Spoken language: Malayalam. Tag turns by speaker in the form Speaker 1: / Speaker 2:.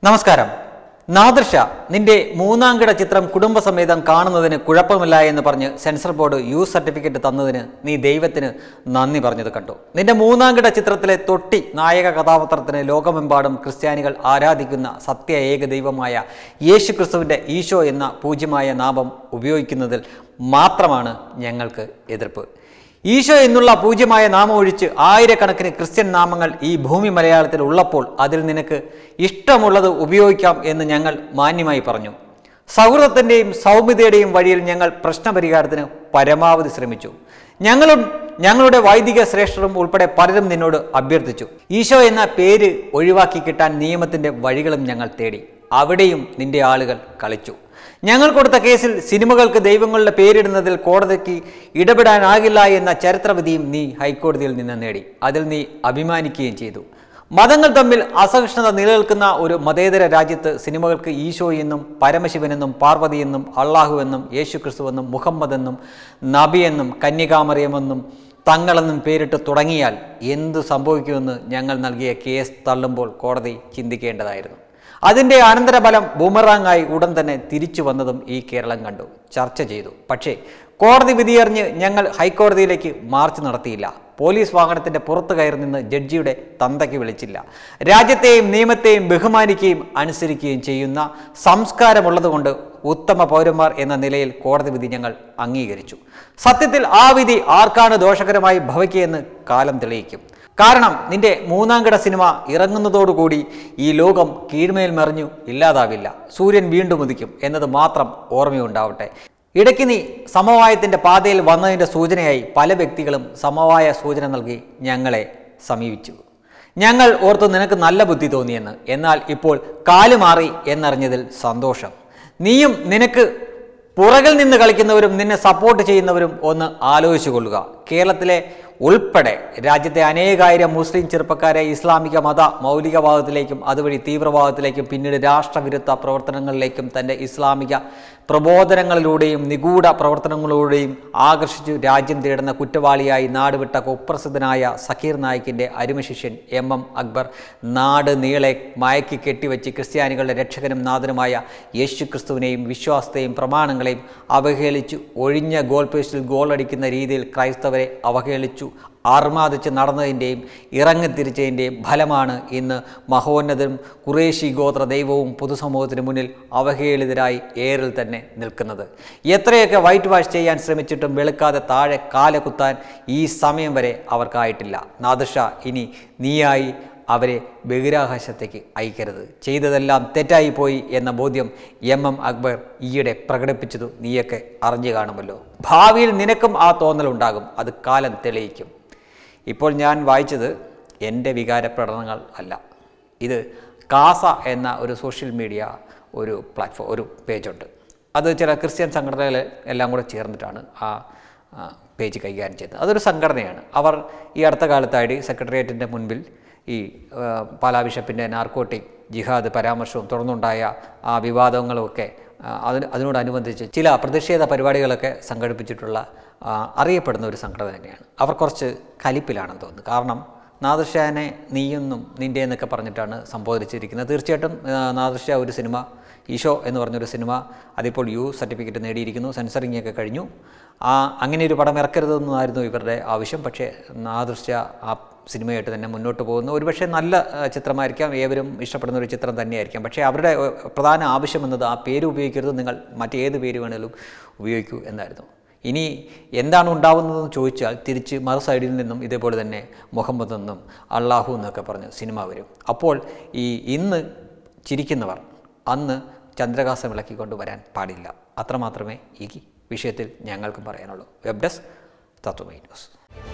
Speaker 1: നമസ്കാരം നാദൃഷ നിന്റെ മൂന്നാംകിട ചിത്രം കുടുംബസമേതം കാണുന്നതിന് കുഴപ്പമില്ല എന്ന് പറഞ്ഞ് സെൻസർ ബോർഡ് യു സർട്ടിഫിക്കറ്റ് തന്നതിന് നീ ദൈവത്തിന് നന്ദി പറഞ്ഞത് കണ്ടു നിന്റെ മൂന്നാംകിട ചിത്രത്തിലെ തൊട്ടി നായക കഥാപാത്രത്തിന് ലോകമെമ്പാടും ക്രിസ്ത്യാനികൾ ആരാധിക്കുന്ന സത്യ ഏക ദൈവമായ യേശു ക്രിസ്തുവിൻ്റെ ഈശോ എന്ന പൂജ്യമായ നാമം ഉപയോഗിക്കുന്നതിൽ മാത്രമാണ് ഞങ്ങൾക്ക് എതിർപ്പ് ഈശോ എന്നുള്ള പൂജ്യമായ നാമം ഒഴിച്ച് ആയിരക്കണക്കിന് ക്രിസ്ത്യൻ നാമങ്ങൾ ഈ ഭൂമി മലയാളത്തിൽ ഉള്ളപ്പോൾ അതിൽ നിനക്ക് ഇഷ്ടമുള്ളത് ഉപയോഗിക്കാം എന്ന് ഞങ്ങൾ മാന്യമായി പറഞ്ഞു സൗഹൃദത്തിൻ്റെയും സൗമ്യതയുടെയും വഴിയിൽ ഞങ്ങൾ പ്രശ്നപരിഹാരത്തിന് പരമാവധി ശ്രമിച്ചു ഞങ്ങളും ഞങ്ങളുടെ വൈദിക ശ്രേഷ്ഠരും ഉൾപ്പെടെ പലരും നിന്നോട് അഭ്യർത്ഥിച്ചു ഈശോ എന്ന പേര് ഒഴിവാക്കി കിട്ടാൻ നിയമത്തിൻ്റെ വഴികളും ഞങ്ങൾ തേടി അവിടെയും നിന്റെ ആളുകൾ കളിച്ചു ഞങ്ങൾ കൊടുത്ത കേസിൽ സിനിമകൾക്ക് ദൈവങ്ങളുടെ പേരിടുന്നതിൽ കോടതിക്ക് ഇടപെടാനാകില്ല എന്ന ചരിത്രവിധിയും നീ ഹൈക്കോടതിയിൽ നിന്ന് നേടി അതിൽ നീ അഭിമാനിക്കുകയും ചെയ്തു മതങ്ങൾ തമ്മിൽ അസഹിഷ്ണുത നിലനിൽക്കുന്ന ഒരു മതേതര രാജ്യത്ത് സിനിമകൾക്ക് ഈശോ എന്നും പരമശിവനെന്നും പാർവതി എന്നും അള്ളാഹു എന്നും യേശു ക്രിസ്തുവെന്നും മുഹമ്മദ് എന്നും നബി എന്നും കന്യകാമറിയമെന്നും തങ്ങളെന്നും പേരിട്ട് തുടങ്ങിയാൽ എന്തു സംഭവിക്കുമെന്ന് ഞങ്ങൾ നൽകിയ കേസ് തള്ളുമ്പോൾ കോടതി ചിന്തിക്കേണ്ടതായിരുന്നു അതിൻ്റെ അനന്തരഫലം ബൂമറാങ്ങായി ഉടൻ തന്നെ തിരിച്ചു വന്നതും ഈ കേരളം കണ്ടു ചർച്ച ചെയ്തു പക്ഷേ കോടതി വിധിയറിഞ്ഞ് ഞങ്ങൾ ഹൈക്കോടതിയിലേക്ക് മാർച്ച് നടത്തിയില്ല പോലീസ് വാഹനത്തിൻ്റെ പുറത്തു കയറി നിന്ന് ജഡ്ജിയുടെ തന്തയ്ക്ക് വിളിച്ചില്ല രാജ്യത്തെയും നിയമത്തെയും ബഹുമാനിക്കുകയും അനുസരിക്കുകയും ചെയ്യുന്ന സംസ്കാരമുള്ളതുകൊണ്ട് ഉത്തമ പൗരന്മാർ എന്ന നിലയിൽ കോടതി വിധി ഞങ്ങൾ അംഗീകരിച്ചു സത്യത്തിൽ ആ വിധി ആർക്കാണ് ദോഷകരമായി ഭവിക്കുകയെന്ന് കാലം തെളിയിക്കും കാരണം നിന്റെ മൂന്നാംകിട സിനിമ ഇറങ്ങുന്നതോടുകൂടി ഈ ലോകം കീഴ്മേൽ മറിഞ്ഞു ഇല്ലാതാവില്ല സൂര്യൻ വീണ്ടും ഉദിക്കും എന്നത് മാത്രം ഓർമ്മയുണ്ടാവട്ടെ ഇടയ്ക്ക് നീ സമവായത്തിൻ്റെ പാതയിൽ വന്നതിൻ്റെ സൂചനയായി പല വ്യക്തികളും സമവായ സൂചന നൽകി ഞങ്ങളെ സമീപിച്ചു ഞങ്ങൾ ഓർത്തു നിനക്ക് നല്ല ബുദ്ധി തോന്നിയെന്ന് എന്നാൽ ഇപ്പോൾ കാലുമാറി എന്നറിഞ്ഞതിൽ സന്തോഷം നീയും നിനക്ക് പുറകിൽ നിന്ന് കളിക്കുന്നവരും നിന്നെ സപ്പോർട്ട് ചെയ്യുന്നവരും ഒന്ന് ആലോചിച്ചു കൊള്ളുക കേരളത്തിലെ ഉൾപ്പെടെ രാജ്യത്തെ അനേകായിരം മുസ്ലിം ചെറുപ്പക്കാരെ ഇസ്ലാമിക മത മൗലികവാദത്തിലേക്കും അതുവഴി തീവ്രവാദത്തിലേക്കും പിന്നീട് രാഷ്ട്രവിരുദ്ധ പ്രവർത്തനങ്ങളിലേക്കും തൻ്റെ ഇസ്ലാമിക പ്രബോധനങ്ങളിലൂടെയും നിഗൂഢ പ്രവർത്തനങ്ങളിലൂടെയും ആകർഷിച്ചു രാജ്യം തേടുന്ന കുറ്റവാളിയായി നാടുവിട്ട കുപ്രസിദ്ധനായ സക്കീർ നായിക്കിൻ്റെ അരുമശിഷ്യൻ എം എം അക്ബർ നാട് നീളെ മയക്കി കെട്ടിവെച്ച് ക്രിസ്ത്യാനികളുടെ രക്ഷകനും നാഥനുമായ യേശു ക്രിസ്തുവിനെയും വിശ്വാസത്തെയും പ്രമാണങ്ങളെയും അവഹേളിച്ചു ഒഴിഞ്ഞ ഗോൾ പോസ്റ്റിൽ ഗോൾ അടിക്കുന്ന രീതിയിൽ ക്രൈസ്തവരെ അവഹേളിച്ചു ആർമാദിച്ച് നടന്നതിൻ്റെയും ഇറങ്ങിത്തിരിച്ചതിൻ്റെയും ഫലമാണ് ഇന്ന് മഹോന്നതരും കുറേശി ഗോത്ര ദൈവവും പൊതുസമൂഹത്തിന് മുന്നിൽ അവഹേളിതരായി ഏറിൽ തന്നെ നിൽക്കുന്നത് എത്രയൊക്കെ വൈറ്റ് വാഷ് ചെയ്യാൻ ശ്രമിച്ചിട്ടും വെളുക്കാതെ താഴെ കാല കുത്താൻ ഈ സമയം വരെ അവർക്കായിട്ടില്ല നാദൃഷ ഇനി നീയായി അവരെ ബഹിരാകാശത്തേക്ക് അയക്കരുത് ചെയ്തതെല്ലാം തെറ്റായിപ്പോയി എന്ന ബോധ്യം എം എം അക്ബർ ഈയിടെ പ്രകടിപ്പിച്ചതു നീയൊക്കെ അറിഞ്ഞു കാണുമല്ലോ ഭാവിയിൽ നിനക്കും ആ തോന്നലുണ്ടാകും അത് കാലം തെളിയിക്കും ഇപ്പോൾ ഞാൻ വായിച്ചത് എൻ്റെ വികാര പ്രകടനങ്ങൾ അല്ല ഇത് കാസ എന്ന ഒരു സോഷ്യൽ മീഡിയ ഒരു പ്ലാറ്റ്ഫോം ഒരു പേജുണ്ട് അത് ചില ക്രിസ്ത്യൻ സംഘടനകൾ എല്ലാം കൂടെ ചേർന്നിട്ടാണ് ആ ആ, പേജ് കൈകാര്യം ചെയ്യുന്നത് അതൊരു സംഘടനയാണ് അവർ ഈ അടുത്ത കാലത്തായിട്ട് സെക്രട്ടേറിയറ്റിൻ്റെ മുൻപിൽ ഈ ആ, പാലാ ബിഷപ്പിൻ്റെ നാർക്കോട്ടിക് ജിഹാദ് പരാമർശവും തുടർന്നുണ്ടായ ആ വിവാദങ്ങളുമൊക്കെ ആ, അതിന് അതിനോടനുബന്ധിച്ച് ചില പ്രതിഷേധ പരിപാടികളൊക്കെ സംഘടിപ്പിച്ചിട്ടുള്ള ആ, അറിയപ്പെടുന്ന ഒരു സംഘടന തന്നെയാണ് അവർ കുറച്ച് കലിപ്പിലാണെന്ന് തോന്നുന്നു കാരണം നാദൃശ്യാനെ നീയെന്നും നിൻ്റെ എന്നൊക്കെ പറഞ്ഞിട്ടാണ് സംബോധിച്ചിരിക്കുന്നത് തീർച്ചയായിട്ടും ആ, നാദൃശ്യ ഒരു സിനിമ ഈശോ എന്ന് പറഞ്ഞൊരു സിനിമ അതിപ്പോൾ യു സർട്ടിഫിക്കറ്റ് നേടിയിരിക്കുന്നു സെൻസറിങ് ഒക്കെ കഴിഞ്ഞു ആ അങ്ങനെ ഒരു പടം ഇറക്കരുതെന്നായിരുന്നു ഇവരുടെ ആവശ്യം പക്ഷേ നാദൃശ്യ ആ സിനിമയായിട്ട് തന്നെ മുന്നോട്ട് പോകുന്നു ഒരുപക്ഷെ നല്ല ആ, ചിത്രമായിരിക്കാം ഏവരും ഇഷ്ടപ്പെടുന്ന ഒരു ചിത്രം തന്നെയായിരിക്കാം പക്ഷേ അവരുടെ ഏ, പ്രധാന ആവശ്യം എന്നത് ആ പേര് ഉപയോഗിക്കരുത് നിങ്ങൾ മറ്റേത് പേര് വേണേലും ഉപയോഗിക്കൂ എന്നായിരുന്നു ഇനി എന്താണ് ഉണ്ടാവുന്നതെന്ന് ചോദിച്ചാൽ തിരിച്ച് മറു സൈഡിൽ നിന്നും ഇതേപോലെ തന്നെ മുഹമ്മദ് എന്നും അള്ളാഹു എന്നൊക്കെ പറഞ്ഞ് സിനിമ വരും അപ്പോൾ ഈ ഇന്ന് ചിരിക്കുന്നവർ അന്ന് ചന്ദ്രകാസം വിളക്കിക്കൊണ്ട് വരാൻ പാടില്ല അത്രമാത്രമേ ഈ വിഷയത്തിൽ ഞങ്ങൾക്കും പറയാനുള്ളൂ വെബ് ഡെസ്ക് തത്വമൈ ന്യൂസ്